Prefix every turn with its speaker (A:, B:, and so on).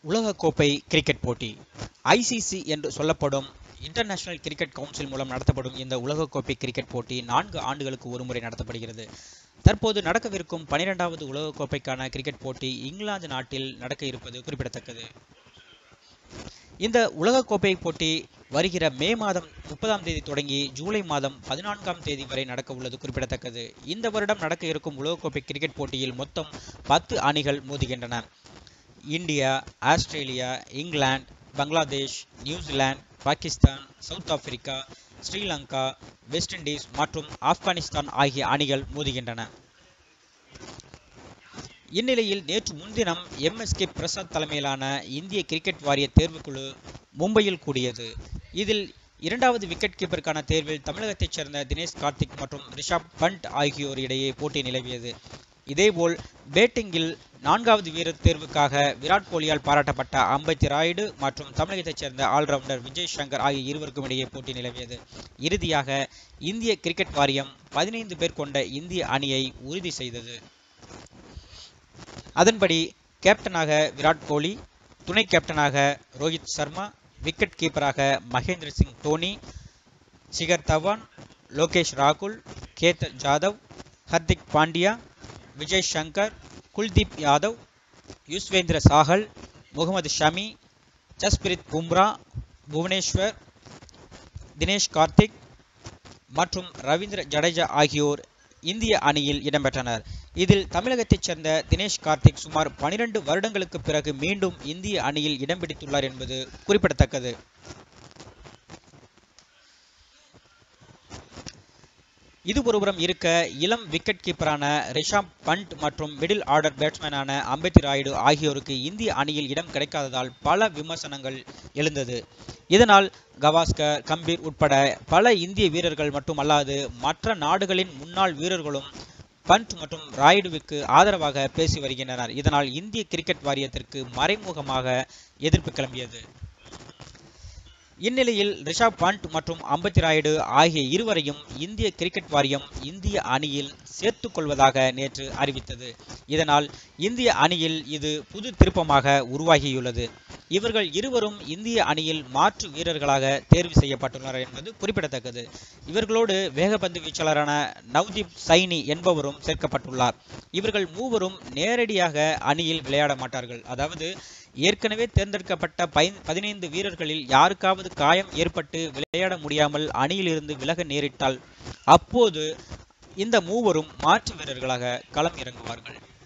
A: உலகக்கோப்பை கிரிக்கெட் போட்டி ஐசிசி என்று சொல்லப்படும் இன்டர்நேஷனல் கிரிக்கெட் கவுன்சில் மூலம் நடத்தப்படும் இந்த உலகக்கோப்பை கிரிக்கெட் போட்டி நான்கு ஆண்டுகளுக்கு ஒருமுறை நடத்தப்படுகிறது தற்போது நடக்கவிருக்கும் பனிரெண்டாவது உலகக்கோப்பைக்கான கிரிக்கெட் போட்டி இங்கிலாந்து நாட்டில் நடக்க இருப்பது குறிப்பிடத்தக்கது இந்த உலகக்கோப்பை போட்டி வருகிற மே மாதம் முப்பதாம் தேதி தொடங்கி ஜூலை மாதம் பதினான்காம் தேதி வரை நடக்க உள்ளது குறிப்பிடத்தக்கது இந்த வருடம் நடக்க இருக்கும் உலகக்கோப்பை கிரிக்கெட் போட்டியில் மொத்தம் பத்து அணிகள் மோதுகின்றன India Australia England Bangladesh New Zealand Pakistan South Africa Sri Lanka West Indies மற்றும் ஆப்கானிஸ்தான் ஆகிய அணிகள் மோதுகின்றன இந்நிலையில் நேற்று முன்தினம் எம்எஸ்கே பிரசாத் தலைமையிலான இந்திய கிரிக்கெட் வாரிய தேர்வுக்குழு மும்பையில் கூடியது இதில் இரண்டாவது விக்கெட் கீப்பருக்கான தேர்வில் தமிழகத்தைச் சேர்ந்த தினேஷ் கார்த்திக் மற்றும் ரிஷப் பண்ட் ஆகியோர் இடையே போட்டி நிலவியது இதேபோல் பேட்டிங்கில் நான்காவது வீரர் தேர்வுக்காக விராட் கோலியால் பாராட்டப்பட்ட அம்பத்தி ராயுடு மற்றும் தமிழகத்தைச் சேர்ந்த ஆல்ரவுண்டர் விஜய் சங்கர் ஆகிய இருவருக்கும் இடையே போட்டி நிலவியது இறுதியாக இந்திய கிரிக்கெட் வாரியம் பதினைந்து பேர் கொண்ட இந்திய அணியை உறுதி செய்தது அதன்படி கேப்டனாக விராட் கோலி துணை கேப்டனாக ரோஹித் சர்மா விக்கெட் கீப்பராக மகேந்திர சிங் தோனி சிகர் தவான் லோகேஷ் ராகுல் கேதர் ஜாதவ் ஹர்திக் பாண்டியா விஜய் சங்கர் குல்தீப் யாதவ் யுஸ்வேந்திர சாகல் முகமது ஷமி ஜஸ்பிரித் பும்ரா புவனேஸ்வர் தினேஷ் கார்த்திக் மற்றும் ரவீந்திர ஜடேஜா ஆகியோர் இந்திய அணியில் இடம்பெற்றனர் இதில் தமிழகத்தைச் சேர்ந்த தினேஷ் கார்த்திக் சுமார் பனிரெண்டு வருடங்களுக்கு பிறகு மீண்டும் இந்திய அணியில் இடம் பிடித்துள்ளார் என்பது குறிப்பிடத்தக்கது இது ஒருபுறம் இருக்க இளம் விக்கெட் கீப்பரான ரிஷாப் பண்ட் மற்றும் மிடில் ஆர்டர் பேட்ஸ்மேனான அம்பேத்தி ராயுடு ஆகியோருக்கு இந்திய அணியில் இடம் கிடைக்காததால் பல விமர்சனங்கள் எழுந்தது இதனால் கவாஸ்கர் கம்பீர் உட்பட பல இந்திய வீரர்கள் மட்டுமல்லாது மற்ற நாடுகளின் முன்னாள் வீரர்களும் பண்ட் மற்றும் ராயுடுவுக்கு ஆதரவாக பேசி வருகின்றனர் இதனால் இந்திய கிரிக்கெட் வாரியத்திற்கு மறைமுகமாக எதிர்ப்பு கிளம்பியது இந்நிலையில் ரிஷப் பண்ட் மற்றும் அம்பத்தி ராயுடு ஆகிய இருவரையும் இந்திய கிரிக்கெட் வாரியம் இந்திய அணியில் சேர்த்துக் கொள்வதாக நேற்று அறிவித்தது இதனால் இந்திய அணியில் இது புது திருப்பமாக உருவாகியுள்ளது இவர்கள் இருவரும் இந்திய அணியில் மாற்று வீரர்களாக தேர்வு செய்யப்பட்டுள்ளனர் என்பது குறிப்பிடத்தக்கது இவர்களோடு வேகப்பந்து வீச்சாளரான நவ்தீப் சைனி என்பவரும் சேர்க்கப்பட்டுள்ளார் இவர்கள் மூவரும் நேரடியாக அணியில் விளையாட மாட்டார்கள் அதாவது ஏற்கனவே தேர்ந்தெடுக்கப்பட்ட பதினைந்து வீரர்களில் யாருக்காவது காயம் ஏற்பட்டு விளையாட முடியாமல் அணியிலிருந்து விலக நேரிட்டால் அப்போது இந்த மூவரும் மாற்று வீரர்களாக களம் இறங்குவார்கள்